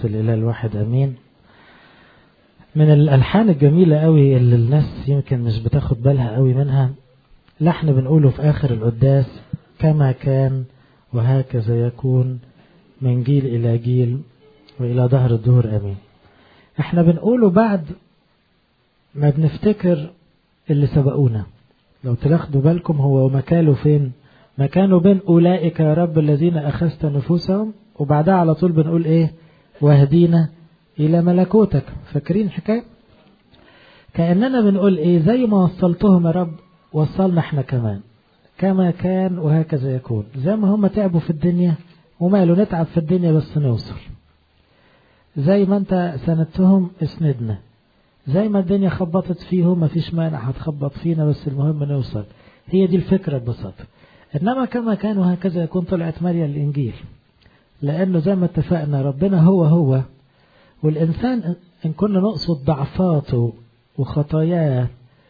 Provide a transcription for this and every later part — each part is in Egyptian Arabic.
قدوس الإله الواحد أمين من الألحان الجميلة قوي اللي الناس يمكن مش بتاخد بالها قوي منها لحن بنقوله في آخر القداس كما كان وهكذا يكون من جيل إلى جيل وإلى ظهر الدهور أمين احنا بنقوله بعد ما بنفتكر اللي سبقونا لو تاخدوا بالكم هو مكانه فين مكانه بين أولئك يا رب الذين أخذت نفوسهم وبعدها على طول بنقول إيه واهدينا إلى ملكوتك فاكرين حكاية كأننا بنقول إيه زي ما وصلتهم يا رب وصلنا احنا كمان كما كان وهكذا يكون زي ما هم تعبوا في الدنيا وماله نتعب في الدنيا بس نوصل زي ما انت سندتهم اسندنا زي ما الدنيا خبطت فيهم مفيش مانع هتخبط فينا بس المهم نوصل هي دي الفكرة ببساطة إنما كما كان وهكذا يكون طلعت مريم الإنجيل لأنه زي ما اتفقنا ربنا هو هو والإنسان إن كنا نقصد ضعفاته وخطاياه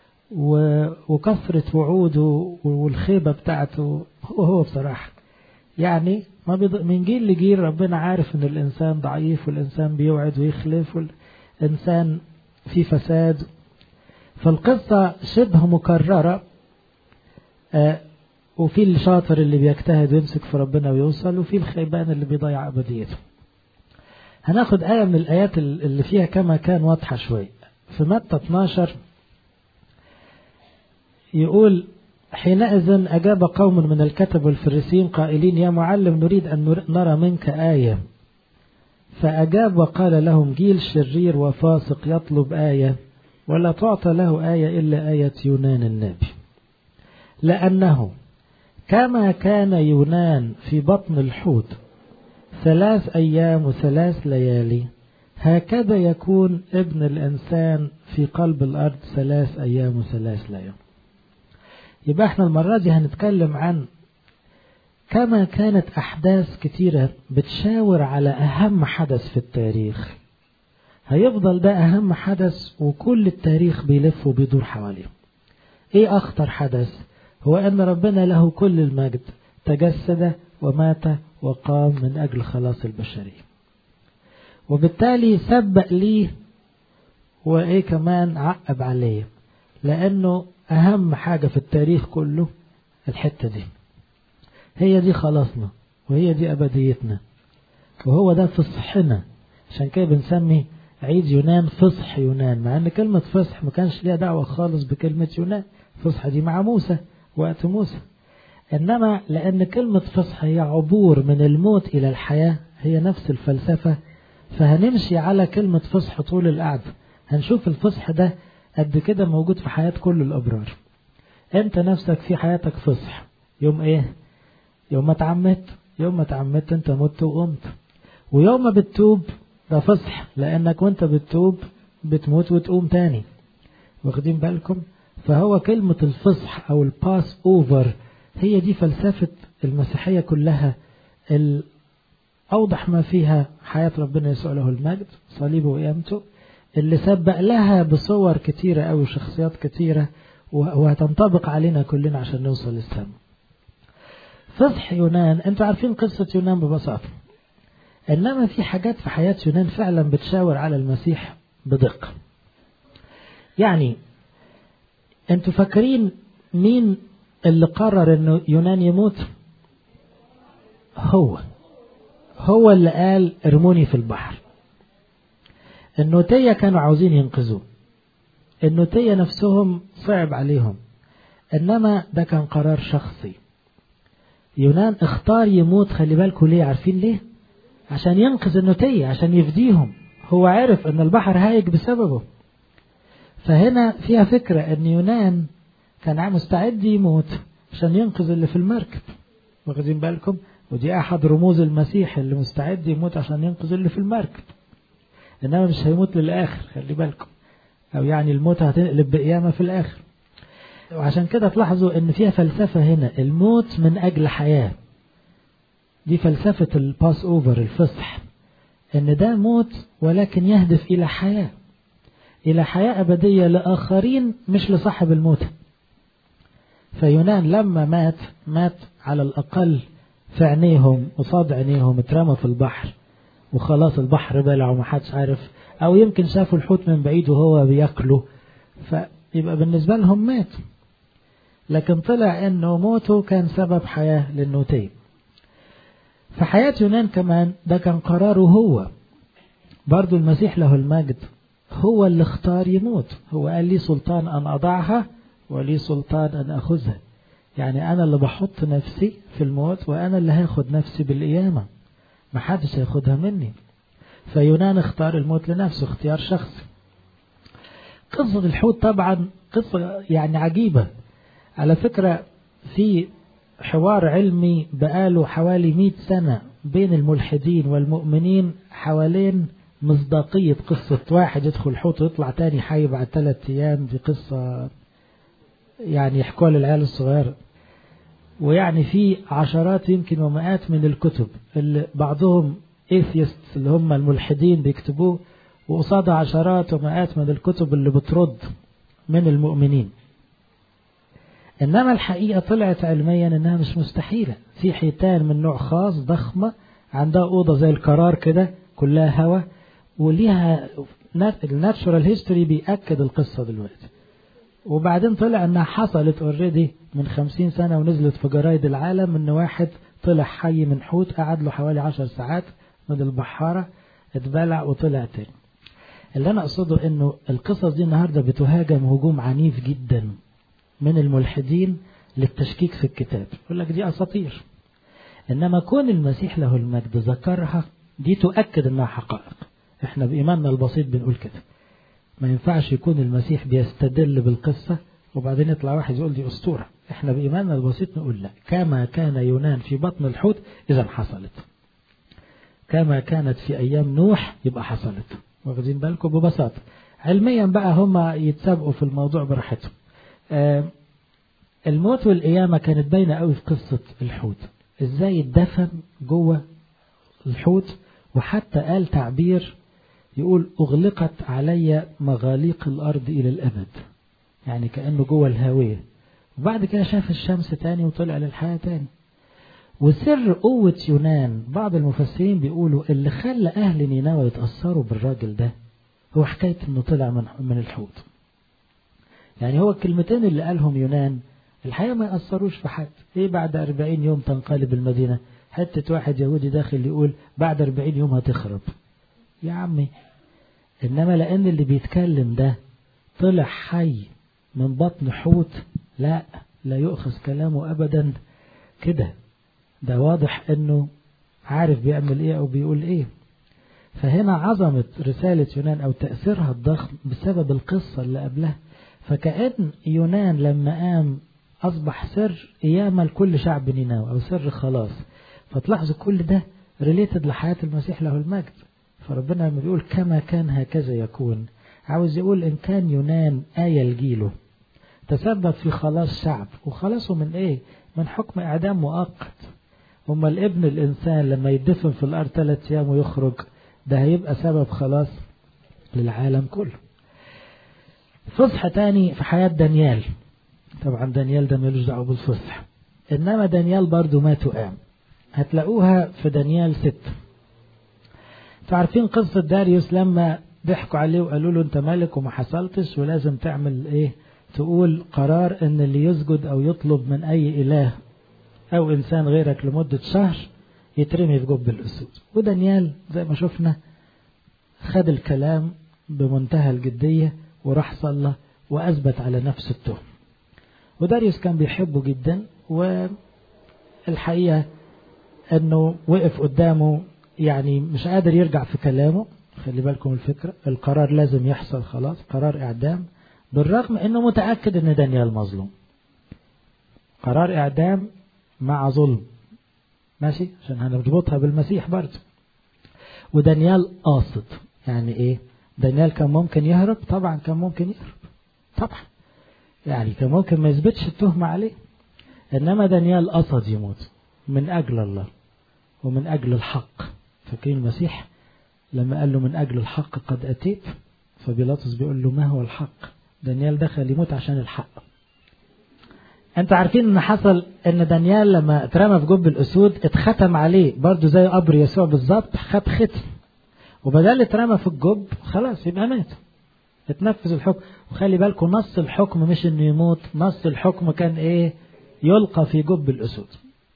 وكثرة وعوده والخيبة بتاعته هو هو بصراحة يعني ما بيض... من جيل لجيل ربنا عارف ان الانسان ضعيف والانسان بيوعد ويخلف والانسان في فساد فالقصة شبه مكررة آه وفي الشاطر اللي بيجتهد ويمسك في ربنا ويوصل وفي الخيبان اللي بيضيع أبديته هناخد آية من الآيات اللي فيها كما كان واضحة شوي في متى 12 يقول حينئذ أجاب قوم من الكتب والفريسين قائلين يا معلم نريد أن نرى منك آية فأجاب وقال لهم جيل شرير وفاسق يطلب آية ولا تعطى له آية إلا آية يونان النبي لأنه كما كان يونان في بطن الحوت ثلاث أيام وثلاث ليالي هكذا يكون ابن الإنسان في قلب الأرض ثلاث أيام وثلاث ليالي يبقى احنا المرة دي هنتكلم عن كما كانت أحداث كتيرة بتشاور على أهم حدث في التاريخ هيفضل ده أهم حدث وكل التاريخ بيلف وبيدور حواليه إيه أخطر حدث هو أن ربنا له كل المجد تجسد ومات وقام من أجل خلاص البشرية وبالتالي سبق ليه وإيه كمان عقب عليه لأنه أهم حاجة في التاريخ كله الحتة دي هي دي خلاصنا وهي دي أبديتنا وهو ده فصحنا عشان كده بنسمي عيد يونان فصح يونان مع ان كلمة فصح ما كانش ليها دعوة خالص بكلمة يونان فصح دي مع موسى وقت موسى انما لان كلمة فصح هي عبور من الموت الى الحياة هي نفس الفلسفة فهنمشي على كلمة فصح طول القعدة هنشوف الفصح ده قد كده موجود في حياة كل الأبرار أنت نفسك في حياتك فصح يوم إيه يوم ما تعمدت يوم ما تعمدت أنت مت وقمت ويوم ما بتتوب ده فصح لأنك وأنت بتتوب بتموت وتقوم تاني واخدين بالكم فهو كلمة الفصح أو الباس أوفر هي دي فلسفة المسيحية كلها أوضح ما فيها حياة ربنا يسوع له المجد صليبه وقيامته اللي سبق لها بصور كتيرة أو وشخصيات كتيرة وهتنطبق علينا كلنا عشان نوصل للسماء فصح يونان انتوا عارفين قصة يونان ببساطة انما في حاجات في حياة يونان فعلا بتشاور على المسيح بدقة يعني انتوا فاكرين مين اللي قرر انه يونان يموت هو هو اللي قال ارموني في البحر النوتية كانوا عاوزين ينقذوه النوتية نفسهم صعب عليهم إنما ده كان قرار شخصي يونان اختار يموت خلي بالكم ليه عارفين ليه عشان ينقذ النوتية عشان يفديهم هو عرف ان البحر هايج بسببه فهنا فيها فكرة ان يونان كان مستعد يموت عشان ينقذ اللي في المركب واخدين بالكم ودي احد رموز المسيح اللي مستعد يموت عشان ينقذ اللي في المركب انما مش هيموت للاخر خلي بالكم او يعني الموت هتقلب بقيامه في الاخر وعشان كده تلاحظوا ان فيها فلسفه هنا الموت من اجل حياه دي فلسفه الباس اوفر الفصح ان ده موت ولكن يهدف الى حياه الى حياه ابديه لاخرين مش لصاحب الموت فيونان لما مات مات على الاقل في عينيهم قصاد عينيهم اترمى في البحر وخلاص البحر بلع ومحدش عارف أو يمكن شافوا الحوت من بعيد وهو بياكله فيبقى بالنسبة لهم مات لكن طلع انه موته كان سبب حياة للنوتين فحياة يونان كمان ده كان قراره هو برضو المسيح له المجد هو اللي اختار يموت هو قال لي سلطان أن أضعها ولي سلطان أن أخذها يعني أنا اللي بحط نفسي في الموت وأنا اللي هاخد نفسي بالقيامة محدش هياخدها مني فيونان اختار الموت لنفسه اختيار شخصي قصة الحوت طبعا قصة يعني عجيبة على فكرة في حوار علمي بقاله حوالي مئة سنة بين الملحدين والمؤمنين حوالين مصداقية قصة واحد يدخل الحوت ويطلع تاني حي بعد ثلاثة أيام دي قصة يعني يحكوها للعيال الصغيرة ويعني في عشرات يمكن ومئات من الكتب اللي بعضهم ايثيست اللي هم الملحدين بيكتبوه وقصادها عشرات ومئات من الكتب اللي بترد من المؤمنين إنما الحقيقة طلعت علميا إنها مش مستحيلة في حيتان من نوع خاص ضخمة عندها أوضة زي القرار كده كلها هواء وليها الناتشورال هيستوري بيأكد القصة دلوقتي وبعدين طلع انها حصلت اوريدي من خمسين سنة ونزلت في جرايد العالم ان واحد طلع حي من حوت قعد له حوالي عشر ساعات من البحارة اتبلع وطلع تاني اللي انا اقصده انه القصص دي النهاردة بتهاجم هجوم عنيف جدا من الملحدين للتشكيك في الكتاب يقول لك دي اساطير انما كون المسيح له المجد ذكرها دي تؤكد انها حقائق احنا بايماننا البسيط بنقول كده ما ينفعش يكون المسيح بيستدل بالقصة وبعدين يطلع واحد يقول دي أسطورة احنا بإيماننا البسيط نقول لا كما كان يونان في بطن الحوت إذا حصلت كما كانت في أيام نوح يبقى حصلت واخدين بالكم ببساطة علميا بقى هم يتسابقوا في الموضوع براحتهم آه الموت والقيامة كانت باينة قوي في قصة الحوت ازاي اتدفن جوه الحوت وحتى قال تعبير يقول أغلقت علي مغاليق الأرض إلى الأبد يعني كأنه جوه الهاوية وبعد كده شاف الشمس تاني وطلع للحياة تاني وسر قوة يونان بعض المفسرين بيقولوا اللي خلى أهل نينوى يتأثروا بالراجل ده هو حكاية إنه طلع من من الحوت يعني هو الكلمتين اللي قالهم يونان الحقيقة ما يأثروش في حد إيه بعد أربعين يوم تنقلب المدينة حتة واحد يهودي داخل يقول بعد أربعين يوم هتخرب يا عمي إنما لأن اللي بيتكلم ده طلع حي من بطن حوت لا لا يؤخذ كلامه أبدا كده ده واضح إنه عارف بيعمل إيه أو بيقول إيه فهنا عظمة رسالة يونان أو تأثيرها الضخم بسبب القصة اللي قبلها فكأن يونان لما قام أصبح سر قيامة لكل شعب نينوى أو سر خلاص فتلاحظوا كل ده ريليتد لحياة المسيح له المجد فربنا لما بيقول كما كان هكذا يكون عاوز يقول إن كان يونان آية لجيله تسبب في خلاص شعب وخلاصه من إيه من حكم إعدام مؤقت أما الابن الإنسان لما يدفن في الأرض ثلاث أيام ويخرج ده هيبقى سبب خلاص للعالم كله فصح تاني في حياة دانيال طبعا دانيال ده ملوش دعوه بالفصح إنما دانيال برضو مات وقام هتلاقوها في دانيال ستة تعرفين قصة داريوس لما ضحكوا عليه وقالوا له انت ملك وما حصلتش ولازم تعمل ايه تقول قرار ان اللي يسجد او يطلب من اي اله او انسان غيرك لمدة شهر يترمي في جب الاسود ودانيال زي ما شفنا خد الكلام بمنتهى الجدية وراح صلى واثبت على نفس التهم وداريوس كان بيحبه جدا والحقيقة انه وقف قدامه يعني مش قادر يرجع في كلامه خلي بالكم الفكرة القرار لازم يحصل خلاص قرار اعدام بالرغم انه متأكد ان دانيال مظلوم قرار اعدام مع ظلم ماشي عشان هنربطها بالمسيح برضه ودانيال قاصد يعني ايه دانيال كان ممكن يهرب طبعا كان ممكن يهرب طبعا يعني كان ممكن ما يثبتش التهمة عليه انما دانيال قصد يموت من اجل الله ومن اجل الحق فاكرين المسيح لما قال له من اجل الحق قد اتيت فبيلاطس بيقول له ما هو الحق دانيال دخل يموت عشان الحق انت عارفين ان حصل ان دانيال لما اترمى في جب الاسود اتختم عليه برضه زي قبر يسوع بالظبط خد ختم وبدل اترمى في الجب خلاص يبقى مات اتنفذ الحكم وخلي بالكم نص الحكم مش انه يموت نص الحكم كان ايه يلقى في جب الاسود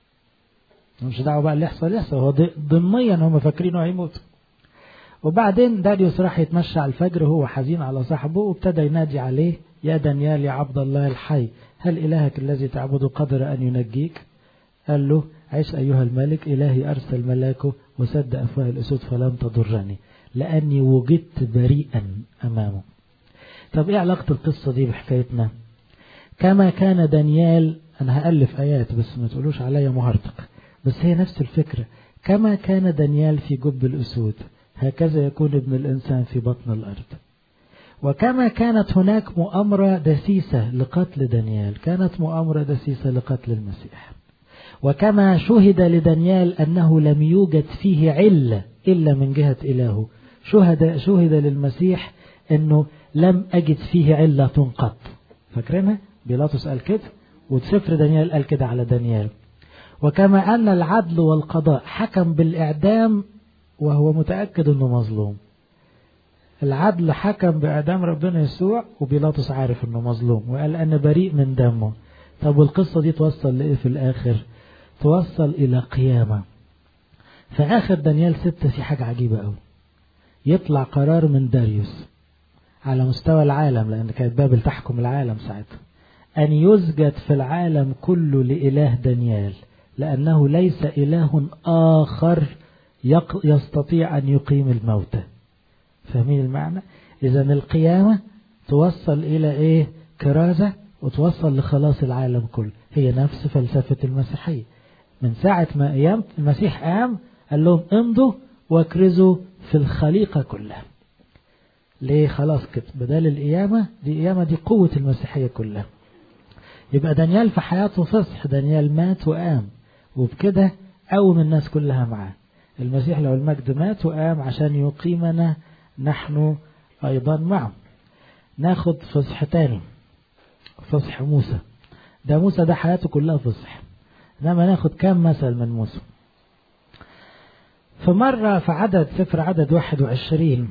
مش دعوه بقى اللي يحصل يحصل هو ضمنيا هم فاكرينه هيموت وبعدين داريوس راح يتمشى على الفجر وهو حزين على صاحبه وابتدى ينادي عليه يا دانيال يا عبد الله الحي هل إلهك الذي تعبده قدر أن ينجيك قال له عيش أيها الملك إلهي أرسل ملاكه وسد أفواه الأسود فلم تضرني لأني وجدت بريئا أمامه طب إيه علاقة القصة دي بحكايتنا كما كان دانيال أنا هألف آيات بس ما تقولوش عليا مهرطق بس هي نفس الفكرة كما كان دانيال في جب الأسود هكذا يكون ابن الإنسان في بطن الأرض وكما كانت هناك مؤامرة دسيسة لقتل دانيال كانت مؤامرة دسيسة لقتل المسيح وكما شهد لدانيال أنه لم يوجد فيه علة إلا من جهة إلهه شهد, شهد للمسيح أنه لم أجد فيه علة قط فاكرينها بيلاطس قال كده وسفر دانيال قال كده على دانيال وكما أن العدل والقضاء حكم بالإعدام وهو متأكد أنه مظلوم العدل حكم بإعدام ربنا يسوع وبيلاطس عارف أنه مظلوم وقال أنا بريء من دمه طب والقصة دي توصل لإيه في الآخر توصل إلى قيامة في آخر دانيال ستة في حاجة عجيبة أوي يطلع قرار من داريوس على مستوى العالم لأن كانت بابل تحكم العالم ساعتها أن يسجد في العالم كله لإله دانيال لأنه ليس إله آخر يستطيع أن يقيم الموتى فاهمين المعنى إذا القيامة توصل إلى إيه كرازة وتوصل لخلاص العالم كله هي نفس فلسفة المسيحية من ساعة ما أيام المسيح قام قال لهم امضوا واكرزوا في الخليقة كلها ليه خلاص كده بدل القيامة دي قيامة دي قوة المسيحية كلها يبقى دانيال في حياته فصح دانيال مات وقام وبكده قوم الناس كلها معاه المسيح لو المجد مات وقام عشان يقيمنا نحن أيضا معه ناخد فصح تاني فصح موسى ده موسى ده حياته كلها فصح انما ناخد كام مثل من موسى فمرة في عدد سفر عدد واحد وعشرين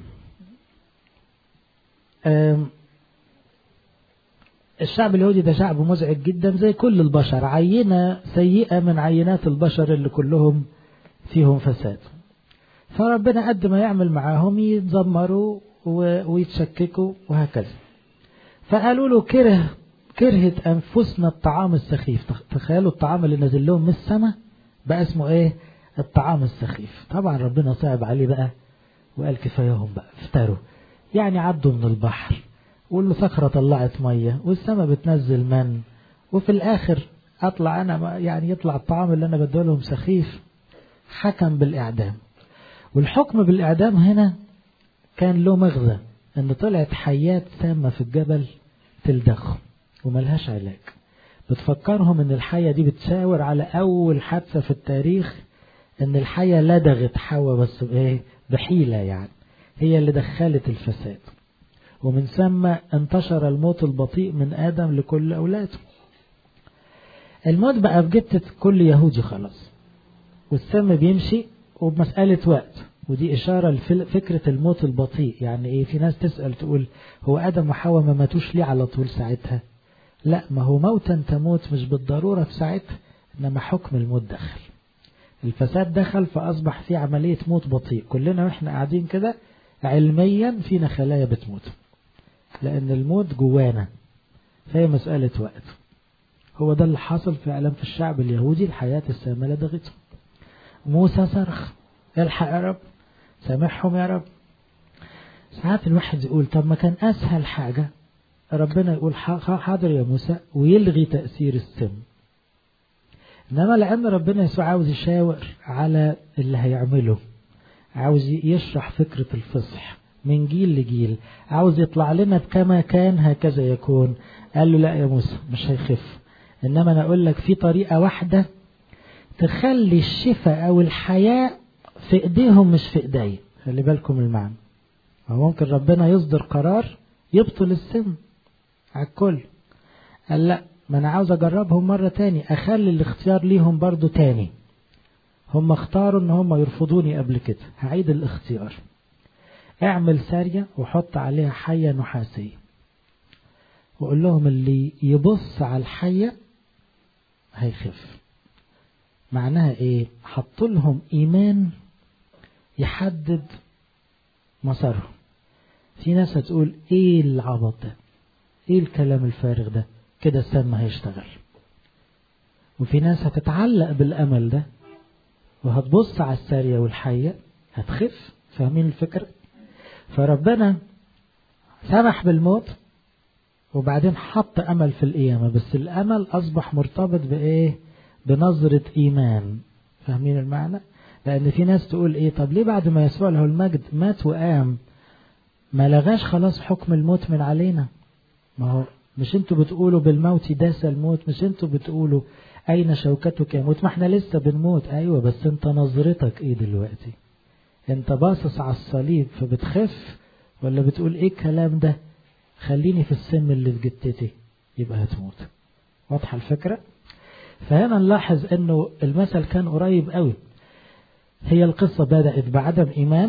الشعب اليهودي ده شعب مزعج جدا زي كل البشر عينة سيئة من عينات البشر اللي كلهم فيهم فساد فربنا قد ما يعمل معاهم يتذمروا ويتشككوا وهكذا فقالوا له كره كرهت أنفسنا الطعام السخيف تخيلوا الطعام اللي نزل لهم من السماء بقى اسمه ايه الطعام السخيف طبعا ربنا صعب عليه بقى وقال كفايهم بقى افتروا يعني عدوا من البحر والصخرة طلعت مية والسماء بتنزل من وفي الآخر أطلع أنا يعني يطلع الطعام اللي أنا بدولهم سخيف حكم بالإعدام والحكم بالإعدام هنا كان له مغزى أن طلعت حيات سامة في الجبل تلدغهم وملهاش علاج بتفكرهم ان الحية دي بتشاور على اول حادثة في التاريخ ان الحية لدغت حواء بس بايه بحيلة يعني هي اللي دخلت الفساد ومن ثم انتشر الموت البطيء من ادم لكل اولاده الموت بقى في جبتة كل يهودي خلاص والسم بيمشي وبمسألة وقت ودي إشارة لفكرة الموت البطيء يعني إيه في ناس تسأل تقول هو آدم وحواء ما ماتوش ليه على طول ساعتها لا ما هو موتا تموت مش بالضرورة في ساعتها إنما حكم الموت دخل الفساد دخل فأصبح في عملية موت بطيء كلنا وإحنا قاعدين كده علميا فينا خلايا بتموت لأن الموت جوانا فهي مسألة وقت هو ده اللي حصل فعلا في الشعب اليهودي الحياة السامة لدغته موسى صرخ الحق يا رب سامحهم يا رب ساعات الواحد يقول طب ما كان أسهل حاجة ربنا يقول حاضر يا موسى ويلغي تأثير السم إنما لأن ربنا يسوع عاوز يشاور على اللي هيعمله عاوز يشرح فكرة الفصح من جيل لجيل عاوز يطلع لنا كما كان هكذا يكون قال له لا يا موسى مش هيخف إنما أنا أقول لك في طريقة واحدة تخلي الشفاء أو الحياة في إيديهم مش في إيدي خلي بالكم المعنى ممكن ربنا يصدر قرار يبطل السم على الكل قال لا ما انا عاوز اجربهم مرة تاني اخلي الاختيار ليهم برضو تاني هم اختاروا ان هم يرفضوني قبل كده هعيد الاختيار اعمل سارية وحط عليها حية نحاسية وقول لهم اللي يبص على الحية هيخف معناها ايه حط لهم ايمان يحدد مسارهم في ناس هتقول ايه العبط ده ايه الكلام الفارغ ده كده السم هيشتغل وفي ناس هتتعلق بالامل ده وهتبص على السارية والحية هتخف فاهمين الفكرة فربنا سمح بالموت وبعدين حط امل في القيامة بس الامل اصبح مرتبط بايه بنظرة ايمان فاهمين المعنى لان في ناس تقول ايه طب ليه بعد ما يسوع له المجد مات وقام ما لغاش خلاص حكم الموت من علينا ما هو مش انتوا بتقولوا بالموت داس الموت مش انتوا بتقولوا اين شوكتك يموت ما احنا لسه بنموت ايوه بس انت نظرتك ايه دلوقتي انت باصص على الصليب فبتخف ولا بتقول ايه الكلام ده خليني في السم اللي في جتتي يبقى هتموت واضحة الفكرة فهنا نلاحظ انه المثل كان قريب قوي هي القصة بدأت بعدم ايمان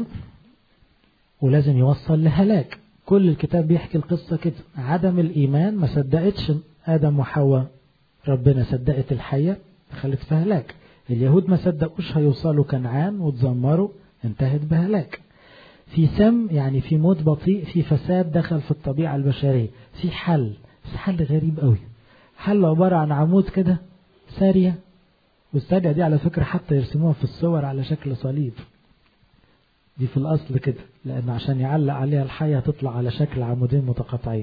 ولازم يوصل لهلاك كل الكتاب بيحكي القصة كده عدم الايمان ما صدقتش ادم وحواء ربنا صدقت الحية دخلت في هلاك اليهود ما صدقوش هيوصلوا كنعان وتزمروا انتهت بهلاك في سم يعني في موت بطيء في فساد دخل في الطبيعة البشرية في حل بس حل غريب قوي حل عبارة عن عمود كده سارية والسارية دي على فكرة حتى يرسموها في الصور على شكل صليب دي في الأصل كده لأن عشان يعلق عليها الحية تطلع على شكل عمودين متقاطعين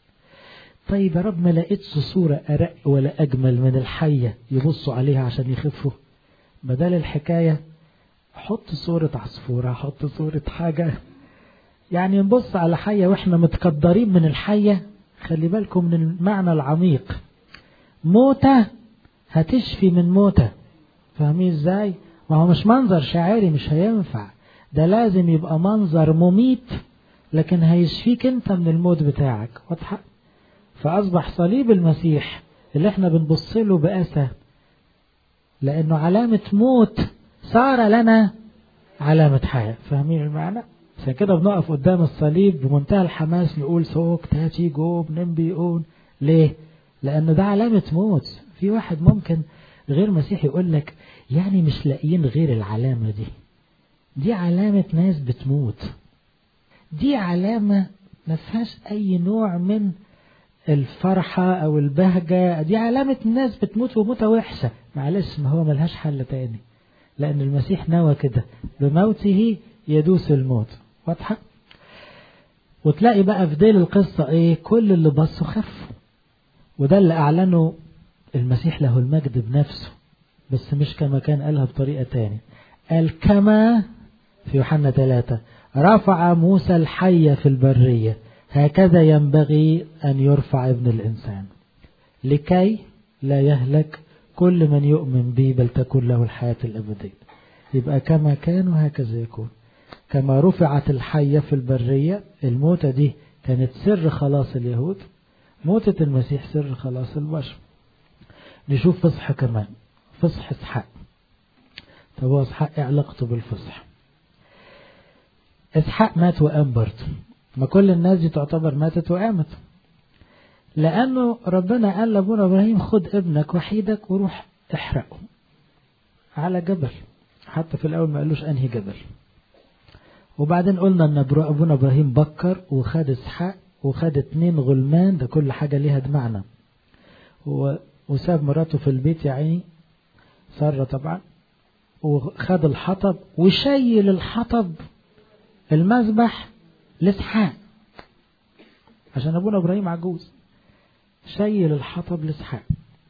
طيب يا رب ما لقيتش صورة أرق ولا أجمل من الحية يبصوا عليها عشان يخفوا بدل الحكاية حط صورة عصفورة حط صورة حاجة يعني نبص على حية واحنا متقدرين من الحية خلي بالكم من المعنى العميق موتة هتشفي من موتة فاهمين ازاي ما هو مش منظر شاعري مش هينفع ده لازم يبقى منظر مميت لكن هيشفيك انت من الموت بتاعك واضحة فأصبح صليب المسيح اللي احنا بنبص له بأسى لأنه علامة موت صار لنا علامة حياة فاهمين المعنى عشان كده بنقف قدام الصليب بمنتهى الحماس نقول سوك تاتي جوب نمبيون ليه لأنه ده علامة موت في واحد ممكن غير مسيحي يقول لك يعني مش لاقيين غير العلامة دي دي علامة ناس بتموت دي علامة ما فيهاش أي نوع من الفرحة أو البهجة دي علامة الناس بتموت وموتة وحشة معلش ما هو ملهاش حل تاني لأن المسيح نوى كده بموته يدوس الموت واضحة وتلاقي بقى في ديل القصة ايه كل اللي بصوا خفوا وده اللي أعلنه المسيح له المجد بنفسه بس مش كما كان قالها بطريقة تاني قال كما في يوحنا ثلاثة رفع موسى الحية في البرية هكذا ينبغي أن يرفع ابن الإنسان لكي لا يهلك كل من يؤمن بي بل تكون له الحياة الأبدية يبقى كما كان وهكذا يكون كما رفعت الحية في البرية الموتة دي كانت سر خلاص اليهود موتة المسيح سر خلاص البشر نشوف فصح كمان فصح اسحاق طب هو اسحاق ايه علاقته بالفصح اسحاق مات وقام برضه ما كل الناس دي تعتبر ماتت وقامت لأنه ربنا قال لأبونا إبراهيم خد ابنك وحيدك وروح احرقه على جبل حتى في الأول ما قالوش أنهي جبل وبعدين قلنا أن أبونا إبراهيم بكر وخد إسحاق وخد اتنين غلمان ده كل حاجة ليها معنى وساب مراته في البيت يا عيني سارة طبعا وخد الحطب وشيل الحطب المذبح لإسحاق عشان أبونا إبراهيم عجوز شيل الحطب لإسحاق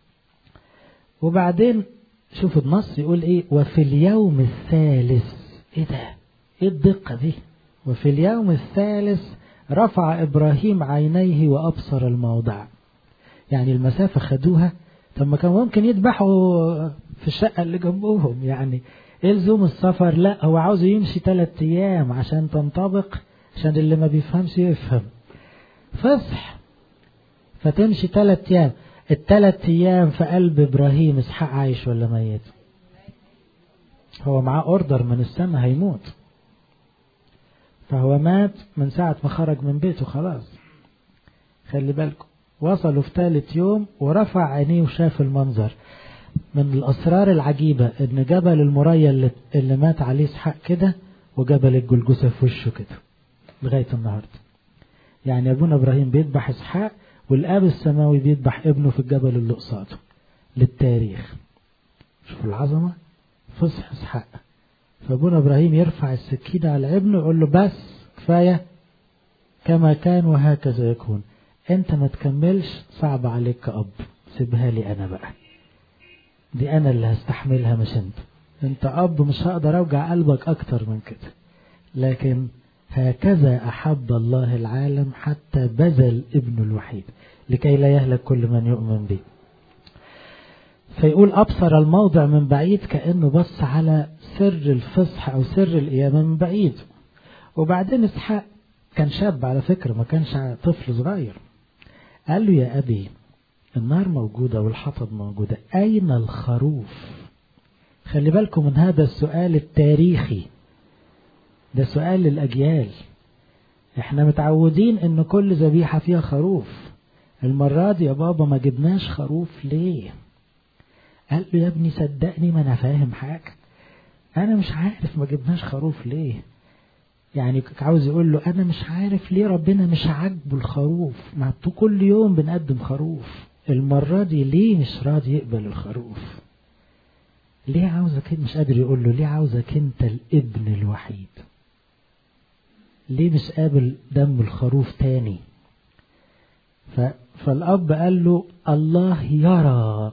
وبعدين شوف النص يقول إيه وفي اليوم الثالث إيه ده إيه الدقة دي وفي اليوم الثالث رفع إبراهيم عينيه وأبصر الموضع يعني المسافة خدوها طب ما كان ممكن يذبحوا في الشقة اللي جنبهم يعني ايه لزوم السفر لا هو عاوز يمشي ثلاث ايام عشان تنطبق عشان اللي ما بيفهمش يفهم فصح فتمشي ثلاث ايام الثلاث ايام في قلب ابراهيم اسحاق عايش ولا ميت هو معاه اوردر من السماء هيموت فهو مات من ساعة ما خرج من بيته خلاص خلي بالكم وصلوا في ثالث يوم ورفع عينيه وشاف المنظر من الأسرار العجيبة إن جبل المريا اللي, اللي مات عليه إسحاق كده وجبل الجلجسة في وشه كده لغاية النهاردة يعني أبونا إبراهيم بيذبح إسحاق والآب السماوي بيذبح ابنه في الجبل اللي قصاده للتاريخ شوفوا العظمة فصح إسحاق فأبونا إبراهيم يرفع السكينة على ابنه ويقول له بس كفاية كما كان وهكذا يكون انت ما تكملش صعب عليك كأب سيبها لي انا بقى دي انا اللي هستحملها مش انت انت اب مش هقدر اوجع قلبك اكتر من كده لكن هكذا احب الله العالم حتى بذل ابنه الوحيد لكي لا يهلك كل من يؤمن به فيقول ابصر الموضع من بعيد كانه بص على سر الفصح او سر القيامه من بعيد وبعدين اسحاق كان شاب على فكره ما كانش طفل صغير قال له يا أبي النار موجودة والحطب موجودة أين الخروف خلي بالكم من هذا السؤال التاريخي ده سؤال للأجيال احنا متعودين ان كل ذبيحة فيها خروف المرة دي يا بابا ما جبناش خروف ليه قال له يا ابني صدقني ما انا فاهم حاجة انا مش عارف ما جبناش خروف ليه يعني عاوز يقول له انا مش عارف ليه ربنا مش عاجبه الخروف ما كل يوم بنقدم خروف المرة دي ليه مش راضي يقبل الخروف ليه عاوزك مش قادر يقول له ليه عاوزك انت الابن الوحيد ليه مش قابل دم الخروف تاني ف... فالاب قال له الله يرى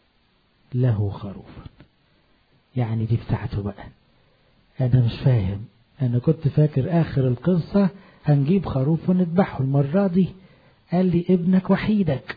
له خروفا يعني دي بتاعته بقى انا مش فاهم أنا كنت فاكر آخر القصة هنجيب خروف ونذبحه المرة دي قال لي ابنك وحيدك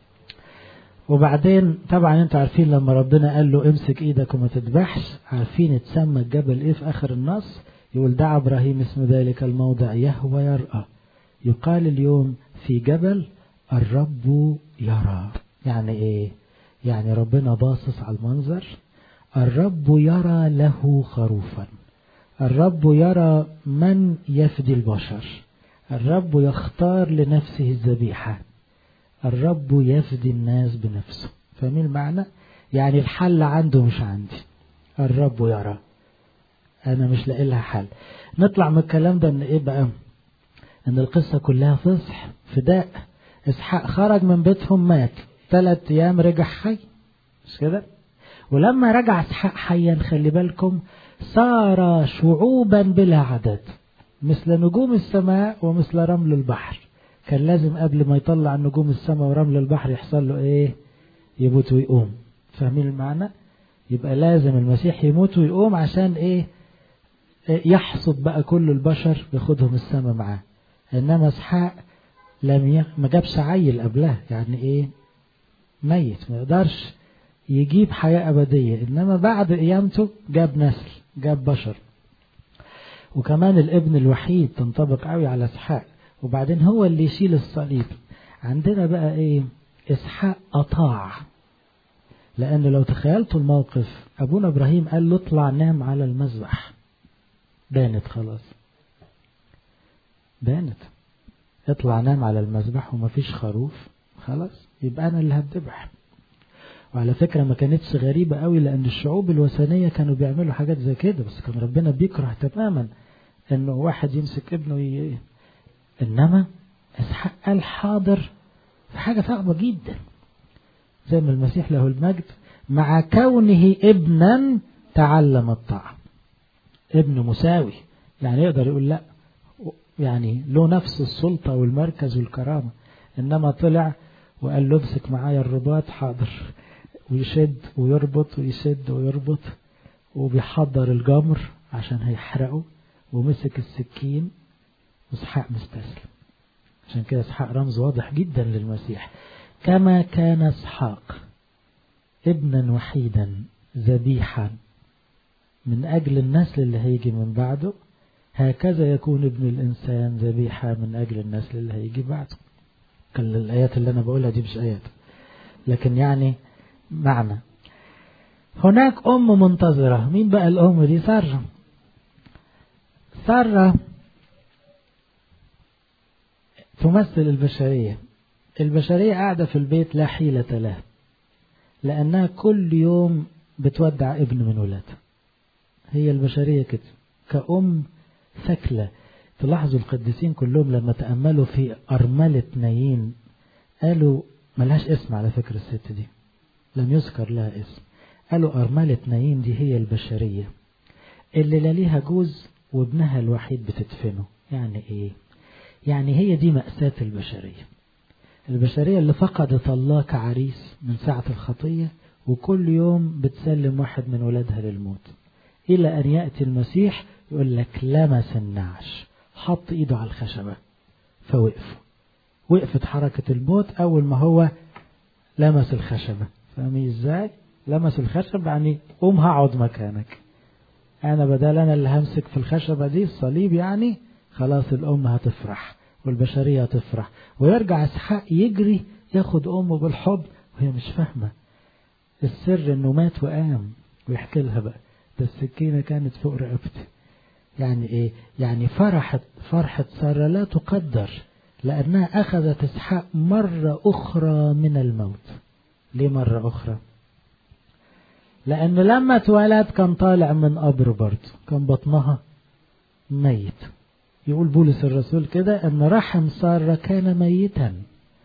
وبعدين طبعا انتوا عارفين لما ربنا قال له امسك ايدك وما تذبحش عارفين اتسمى الجبل ايه في اخر النص يقول دعا ابراهيم اسم ذلك الموضع يهوى يرأى يقال اليوم في جبل الرب يرى يعني ايه يعني ربنا باصص على المنظر الرب يرى له خروفا الرب يرى من يفدي البشر الرب يختار لنفسه الذبيحة الرب يفدي الناس بنفسه فاهمين المعنى يعني الحل عنده مش عندي الرب يرى انا مش لاقي لها حل نطلع من الكلام ده ان ايه بقى ان القصة كلها فصح فداء اسحاق خرج من بيتهم مات ثلاث ايام رجع حي مش كده ولما رجع اسحاق حيا خلي بالكم صار شعوبا بلا عدد مثل نجوم السماء ومثل رمل البحر كان لازم قبل ما يطلع نجوم السماء ورمل البحر يحصل له ايه يموت ويقوم فاهمين المعنى يبقى لازم المسيح يموت ويقوم عشان ايه يحصد بقى كل البشر ياخدهم السماء معاه انما اسحاق لم ي... ما جابش عيل قبلها يعني ايه ميت ما يقدرش يجيب حياة أبدية إنما بعد قيامته جاب نسل جاب بشر وكمان الابن الوحيد تنطبق قوي على اسحاق وبعدين هو اللي يشيل الصليب عندنا بقى ايه اسحاق اطاع لان لو تخيلتوا الموقف ابونا ابراهيم قال له اطلع نام على المذبح بانت خلاص بانت اطلع نام على المذبح ومفيش خروف خلاص يبقى انا اللي هتذبح وعلى فكرة ما كانتش غريبة قوي لأن الشعوب الوثنية كانوا بيعملوا حاجات زي كده بس كان ربنا بيكره تماما إنه واحد يمسك ابنه ي... إنما إسحاق قال حاضر في حاجة صعبة جدا زي ما المسيح له المجد مع كونه ابنا تعلم الطاعة ابن مساوي يعني يقدر يقول لا يعني له نفس السلطة والمركز والكرامة إنما طلع وقال له امسك معايا الرباط حاضر ويشد ويربط ويشد ويربط وبيحضر الجمر عشان هيحرقه ومسك السكين واسحاق مستسلم عشان كده اسحاق رمز واضح جدا للمسيح كما كان اسحاق ابنا وحيدا ذبيحا من أجل النسل اللي هيجي من بعده هكذا يكون ابن الإنسان ذبيحة من أجل النسل اللي هيجي بعده كان الآيات اللي أنا بقولها دي مش آيات لكن يعني معنى هناك أم منتظرة مين بقى الأم دي سارة سارة تمثل البشرية البشرية قاعدة في البيت لا حيلة لها لأنها كل يوم بتودع ابن من ولادها هي البشرية كده كأم ثكلة تلاحظوا القديسين كلهم لما تأملوا في أرملة نايين قالوا ملهاش اسم على فكرة الست دي لم يذكر لها اسم قالوا أرملة نايين دي هي البشرية اللي لا ليها جوز وابنها الوحيد بتدفنه يعني ايه يعني هي دي مأساة البشرية البشرية اللي فقدت الله كعريس من ساعة الخطية وكل يوم بتسلم واحد من ولادها للموت إلى أن يأتي المسيح يقول لك لمس النعش حط إيده على الخشبة فوقف وقفت حركة الموت أول ما هو لمس الخشبة فاهمين إزاي لمس الخشب يعني قوم هقعد مكانك أنا بدل أنا اللي همسك في الخشبة دي الصليب يعني خلاص الأم هتفرح والبشرية هتفرح ويرجع إسحاق يجري ياخد أمه بالحضن وهي مش فاهمة السر إنه مات وقام ويحكي لها بقى ده السكينة كانت فوق رقبتي يعني إيه؟ يعني فرحت فرحة سارة لا تقدر لأنها أخذت إسحاق مرة أخرى من الموت ليه مرة أخرى؟ لأن لما اتولد كان طالع من قبر برضه كان بطنها ميت يقول بولس الرسول كده أن رحم سارة كان ميتا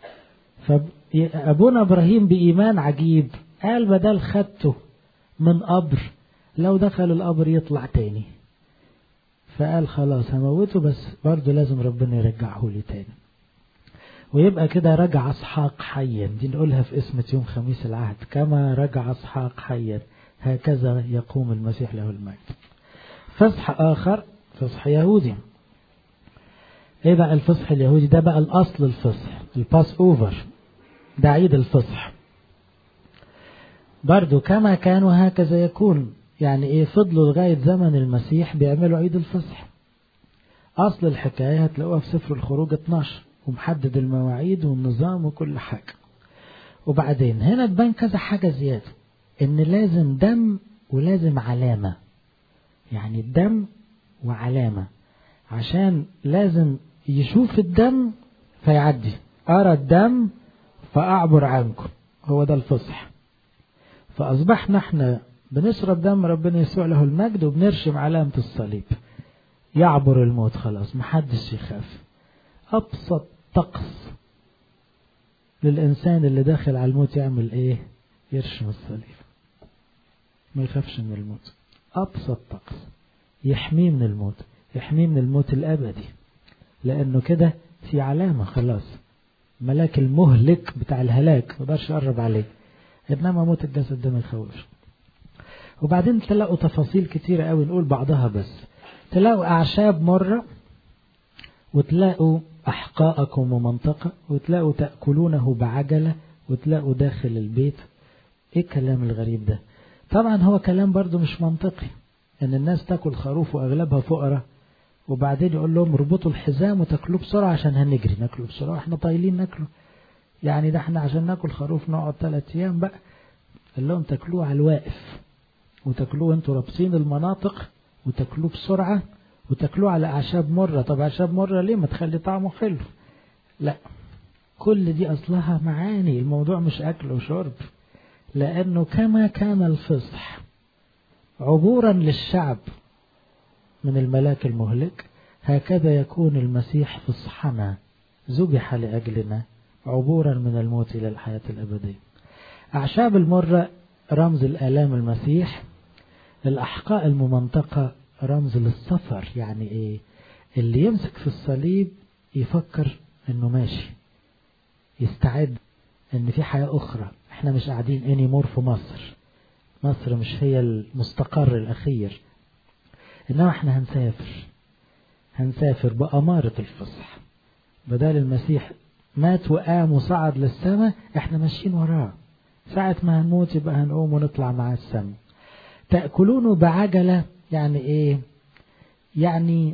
فأبونا إبراهيم بإيمان عجيب قال بدل خدته من قبر لو دخل القبر يطلع تاني فقال خلاص هموته بس برضه لازم ربنا يرجعه لي تاني ويبقى كده رجع اسحاق حيا دي نقولها في اسمة يوم خميس العهد كما رجع اسحاق حيا هكذا يقوم المسيح له المجد فصح آخر فصح يهودي ايه بقى الفصح اليهودي ده بقى الاصل الفصح الباس اوفر ده عيد الفصح برضو كما كان وهكذا يكون يعني ايه فضلوا لغاية زمن المسيح بيعملوا عيد الفصح اصل الحكاية هتلاقوها في سفر الخروج 12 ومحدد المواعيد والنظام وكل حاجة وبعدين هنا تبان كذا حاجة زيادة ان لازم دم ولازم علامة يعني الدم وعلامة عشان لازم يشوف الدم فيعدي أرى الدم فأعبر عنكم هو ده الفصح فأصبحنا احنا بنشرب دم ربنا يسوع له المجد وبنرشم علامة الصليب يعبر الموت خلاص محدش يخاف أبسط طقس للإنسان اللي داخل على الموت يعمل إيه يرشم الصليب ما يخافش من الموت أبسط طقس يحميه من الموت يحميه من الموت الأبدي لأنه كده في علامة خلاص ملاك المهلك بتاع الهلاك ما يقدرش يقرب عليه إنما موت الجسد ده ما يخوفش وبعدين تلاقوا تفاصيل كتيرة قوي نقول بعضها بس تلاقوا أعشاب مرة وتلاقوا أحقاءكم ومنطقة وتلاقوا تأكلونه بعجلة وتلاقوا داخل البيت إيه الكلام الغريب ده طبعا هو كلام برضو مش منطقي ان الناس تاكل خروف واغلبها فقراء وبعدين يقول لهم اربطوا الحزام وتاكلوه بسرعه عشان هنجري ناكله بسرعه احنا طايلين ناكله يعني ده احنا عشان ناكل خروف نقعد ثلاث ايام بقى قال لهم تاكلوه على الواقف وتاكلوه انتوا رابطين المناطق وتاكلوه بسرعه وتاكلوه على اعشاب مره طب اعشاب مره ليه ما تخلي طعمه حلو لا كل دي اصلها معاني الموضوع مش اكل وشرب لانه كما كان الفصح عبورا للشعب من الملاك المهلك هكذا يكون المسيح فصحنا ذبح لأجلنا عبورا من الموت إلى الحياة الأبدية أعشاب المرة رمز الآلام المسيح الأحقاء الممنطقة رمز للسفر يعني إيه اللي يمسك في الصليب يفكر إنه ماشي يستعد إن في حياة أخرى إحنا مش قاعدين اني مور في مصر مصر مش هي المستقر الأخير إنما إحنا هنسافر هنسافر بأمارة الفصح بدل المسيح مات وقام وصعد للسماء إحنا ماشيين وراه ساعة ما هنموت يبقى هنقوم ونطلع مع السماء تأكلونه بعجلة يعني إيه يعني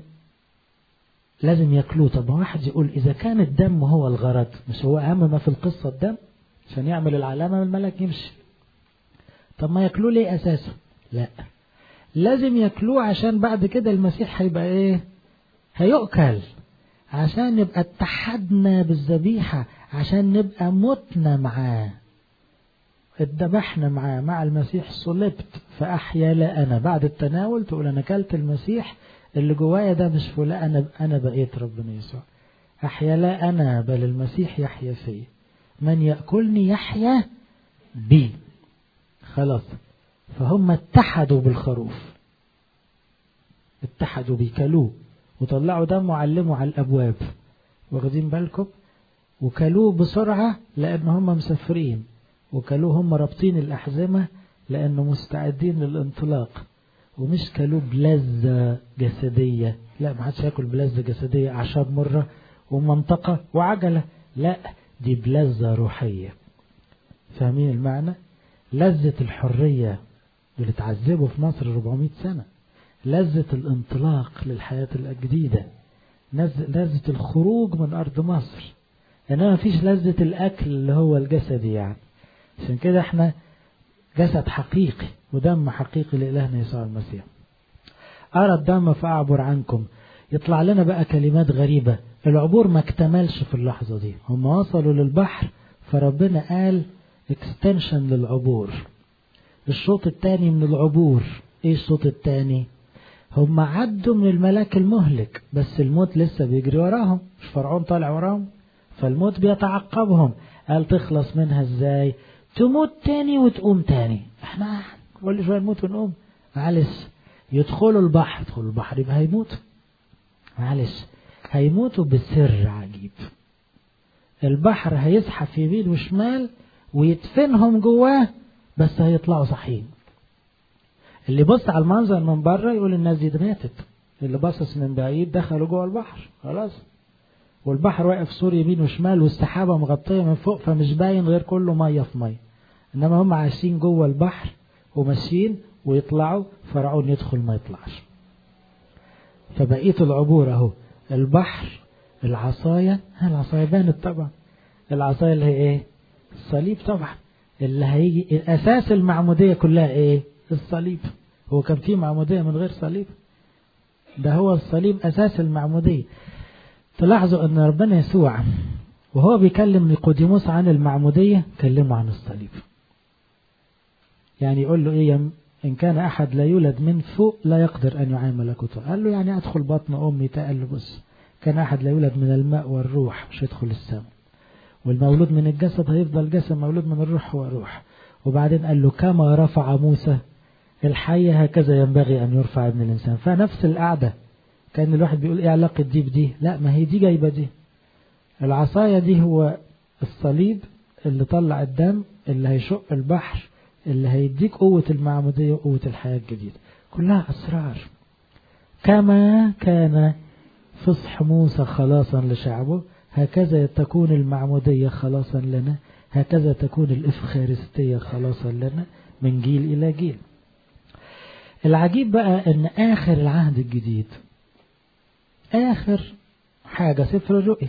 لازم ياكلوه طب واحد يقول إذا كان الدم هو الغرض مش هو أهم ما في القصة الدم عشان يعمل العلامة الملك يمشي طب ما ياكلوه ليه اساسا لا لازم ياكلوه عشان بعد كده المسيح هيبقى ايه هيؤكل عشان نبقى اتحدنا بالذبيحة عشان نبقى متنا معاه اتذبحنا معاه مع المسيح صلبت فأحيا لا أنا بعد التناول تقول أنا كلت المسيح اللي جوايا ده مش فلان أنا أنا بقيت ربنا يسوع أحيا لا أنا بل المسيح يحيا فيا من يأكلني يحيا بي خلاص فهم اتحدوا بالخروف اتحدوا بيه كلوه وطلعوا دم وعلموا على الأبواب واخدين بالكم وكلوه بسرعة لأن هم مسافرين وكلوه هم رابطين الأحزمة لأنه مستعدين للانطلاق ومش كلوه بلذة جسدية لا ما حدش ياكل بلذة جسدية أعشاب مرة ومنطقة وعجلة لا دي بلذة روحية فاهمين المعنى لذة الحرية اللي اتعذبوا في مصر 400 سنة لذة الانطلاق للحياة الجديدة لذة الخروج من أرض مصر إنما مفيش لذة الأكل اللي هو الجسدي يعني عشان كده احنا جسد حقيقي ودم حقيقي لإلهنا يسوع المسيح أرى الدم فأعبر عنكم يطلع لنا بقى كلمات غريبة العبور ما اكتملش في اللحظة دي هم وصلوا للبحر فربنا قال اكستنشن للعبور الشوط الثاني من العبور ايه الشوط الثاني هم عدوا من الملاك المهلك بس الموت لسه بيجري وراهم مش فرعون طالع وراهم فالموت بيتعقبهم قال تخلص منها ازاي تموت تاني وتقوم تاني احنا كل شويه نموت ونقوم معلش يدخلوا البحر يدخلوا البحر يبقى هيموتوا معلش هيموتوا بسر عجيب البحر هيزحف يمين وشمال ويدفنهم جواه بس هيطلعوا صحيين اللي بص على المنظر من بره يقول الناس دي ماتت اللي باصص من بعيد دخلوا جوه البحر خلاص والبحر واقف سور يمين وشمال والسحابة مغطية من فوق فمش باين غير كله مية في مية إنما هم عايشين جوه البحر وماشيين ويطلعوا فرعون يدخل ما يطلعش فبقية العبور أهو البحر العصاية العصاية بانت طبعا العصاية اللي هي إيه الصليب طبعا اللي هيجي أساس المعمودية كلها إيه الصليب هو كان في معمودية من غير صليب ده هو الصليب أساس المعمودية تلاحظوا أن ربنا يسوع وهو بيكلم نيقوديموس عن المعمودية كلمه عن الصليب يعني يقول له إيه إن كان أحد لا يولد من فوق لا يقدر أن يعامل ملكوته قال له يعني أدخل بطن أمي قال له بص كان أحد لا يولد من الماء والروح مش يدخل السماء والمولود من الجسد هيفضل جسد مولود من الروح هو روح وبعدين قال له كما رفع موسى الحي هكذا ينبغي أن يرفع ابن الإنسان فنفس القعدة كان الواحد بيقول ايه علاقة دي بدي لا ما هي دي جايبة دي العصاية دي هو الصليب اللي طلع الدم اللي هيشق البحر اللي هيديك قوة المعمودية وقوة الحياة الجديدة كلها أسرار كما كان فصح موسى خلاصا لشعبه هكذا تكون المعمودية خلاصا لنا هكذا تكون الإفخارستية خلاصا لنا من جيل إلى جيل العجيب بقى أن آخر العهد الجديد آخر حاجة سفر الرؤيا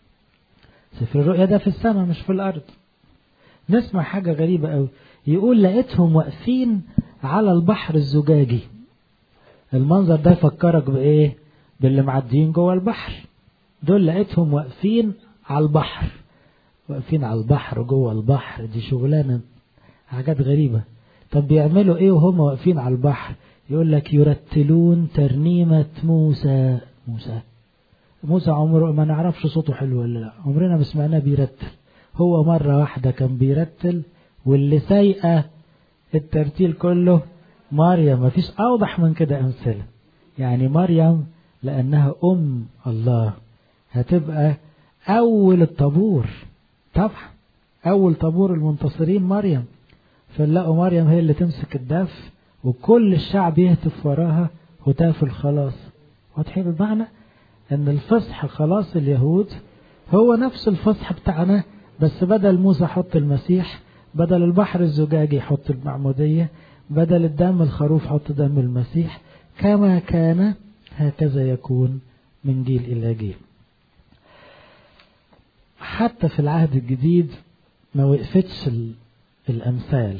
سفر الرؤيا ده في السماء مش في الأرض نسمع حاجة غريبة قوي يقول لقيتهم واقفين على البحر الزجاجي المنظر ده يفكرك بإيه باللي معديين جوه البحر دول لقيتهم واقفين على البحر واقفين على البحر جوه البحر دي شغلانة حاجات غريبة طب بيعملوا ايه وهم واقفين على البحر يقول لك يرتلون ترنيمة موسى موسى موسى عمره ما نعرفش صوته حلو ولا لا عمرنا ما سمعناه بيرتل هو مرة واحدة كان بيرتل واللي سايقة الترتيل كله مريم ما فيش أوضح من كده أمثلة يعني مريم لأنها أم الله هتبقى أول الطابور طبعا أول طابور المنتصرين مريم فنلاقوا مريم هي اللي تمسك الدف وكل الشعب يهتف وراها هتاف الخلاص واضحين المعنى ان الفصح خلاص اليهود هو نفس الفصح بتاعنا بس بدل موسى حط المسيح بدل البحر الزجاجي حط المعمودية بدل الدم الخروف حط دم المسيح كما كان هكذا يكون من جيل إلى جيل حتى في العهد الجديد ما وقفتش الأمثال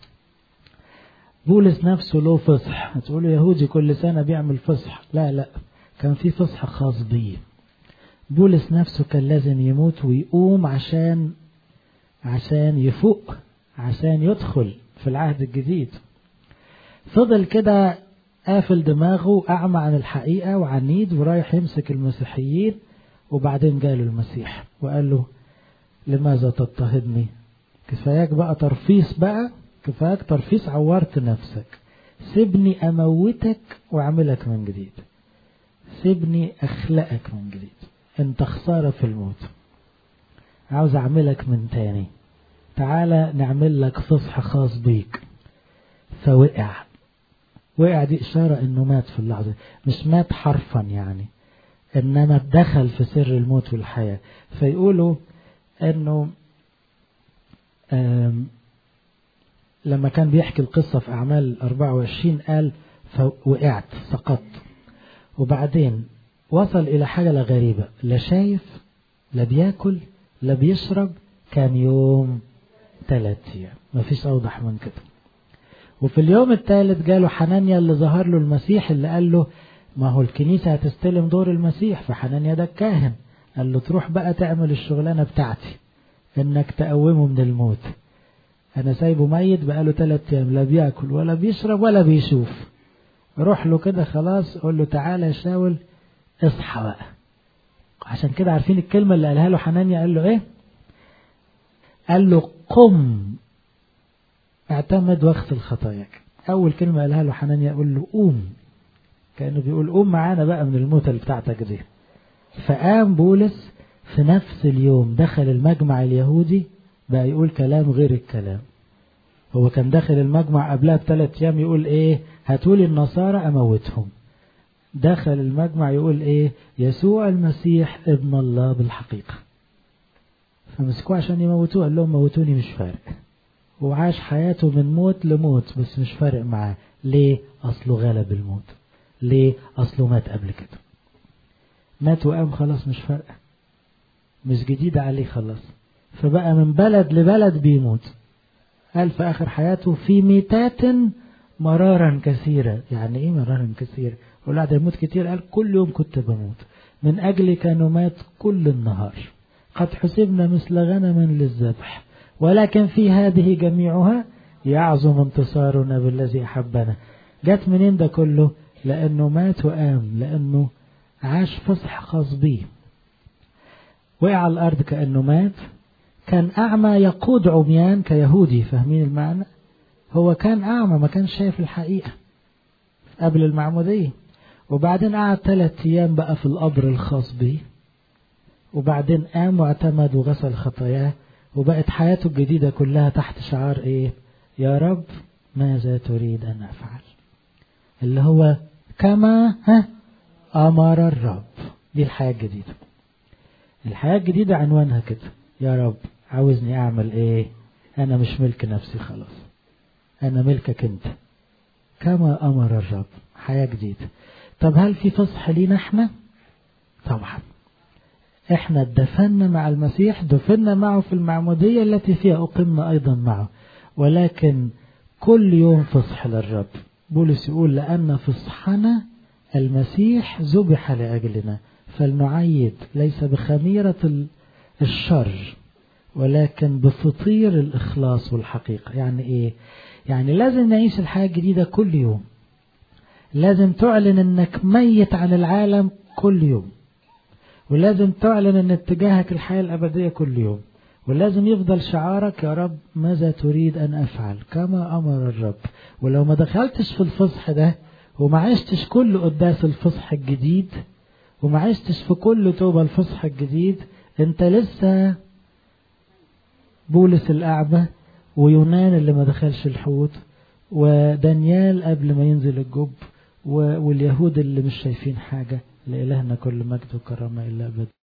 بولس نفسه له فصح هتقولوا يهودي كل سنة بيعمل فصح لا لا كان في فصح خاص بيه بولس نفسه كان لازم يموت ويقوم عشان عشان يفوق عشان يدخل في العهد الجديد فضل كده قافل دماغه أعمى عن الحقيقة وعنيد ورايح يمسك المسيحيين وبعدين جاله المسيح وقال له لماذا تضطهدني كفاياك بقى ترفيس بقى كفاياك ترفيس عورت نفسك سيبني أموتك وأعملك من جديد سيبني أخلقك من جديد انت خسارة في الموت عاوز أعملك من تاني تعالى نعمل لك فصح خاص بيك فوقع وقع دي إشارة إنه مات في اللحظة مش مات حرفا يعني إنما دخل في سر الموت والحياة فيقولوا إنه لما كان بيحكي القصة في أعمال 24 قال فوقعت سقطت وبعدين وصل إلى حاجة غريبة لا شايف لا بياكل لا بيشرب كان يوم ثلاث أيام مفيش أوضح من كده وفي اليوم الثالث جاله حنانيا اللي ظهر له المسيح اللي قال له ما هو الكنيسة هتستلم دور المسيح فحنانيا ده الكاهن قال له تروح بقى تعمل الشغلانة بتاعتي انك تقومه من الموت انا سايبه ميت بقاله ثلاث ايام لا بياكل ولا بيشرب ولا بيشوف روح له كده خلاص قول له تعالى يا شاول اصحى بقى عشان كده عارفين الكلمة اللي قالها له حنانيا قال له ايه قال له قم اعتمد واغسل خطاياك اول كلمة قالها له حنانيا يقول له قوم كأنه بيقول قوم معانا بقى من الموتة اللي بتاعتك دي فقام بولس في نفس اليوم دخل المجمع اليهودي بقى يقول كلام غير الكلام هو كان داخل المجمع قبلها بثلاث ايام يقول ايه هاتولي النصارى اموتهم دخل المجمع يقول ايه يسوع المسيح ابن الله بالحقيقة فمسكوه عشان يموتوه قال لهم موتوني مش فارق وعاش حياته من موت لموت بس مش فارق معاه ليه اصله غلب الموت ليه اصله مات قبل كده مات وقام خلاص مش فارقه مش جديدة عليه خلاص فبقى من بلد لبلد بيموت قال في آخر حياته في ميتات مرارا كثيرة يعني ايه مرارا كثيرة ولا ده يموت كتير قال كل يوم كنت بموت من أجل كانوا مات كل النهار قد حسبنا مثل غنم للذبح ولكن في هذه جميعها يعظم انتصارنا بالذي أحبنا جت منين ده كله لأنه مات وقام لأنه عاش فصح خاص بيه وقع على الأرض كأنه مات كان أعمى يقود عميان كيهودي فاهمين المعنى هو كان أعمى ما كانش شايف الحقيقة قبل المعمودية وبعدين قعد ثلاث أيام بقى في القبر الخاص بيه وبعدين قام واعتمد وغسل خطاياه وبقت حياته الجديدة كلها تحت شعار إيه يا رب ماذا تريد أن أفعل اللي هو كما ها أمر الرب دي الحياة الجديدة الحياة الجديدة عنوانها كده يا رب عاوزني أعمل إيه أنا مش ملك نفسي خلاص أنا ملكك أنت كما أمر الرب حياة جديدة طب هل في فصح لينا احنا طبعا احنا اتدفنا مع المسيح دفنا معه في المعمودية التي فيها أقمنا أيضا معه ولكن كل يوم فصح للرب بولس يقول لأن فصحنا المسيح ذبح لأجلنا فلنعيد ليس بخميرة الشر ولكن بفطير الإخلاص والحقيقة يعني إيه يعني لازم نعيش الحياة الجديدة كل يوم لازم تعلن أنك ميت عن العالم كل يوم ولازم تعلن أن اتجاهك الحياة الأبدية كل يوم ولازم يفضل شعارك يا رب ماذا تريد أن أفعل كما أمر الرب ولو ما دخلتش في الفصح ده وما عشتش كل قداس الفصح الجديد وما عشتش في كل توبة الفصح الجديد انت لسه بولس الأعمى ويونان اللي ما دخلش الحوت ودانيال قبل ما ينزل الجب واليهود اللي مش شايفين حاجة لإلهنا كل مجد وكرامة إلا أبد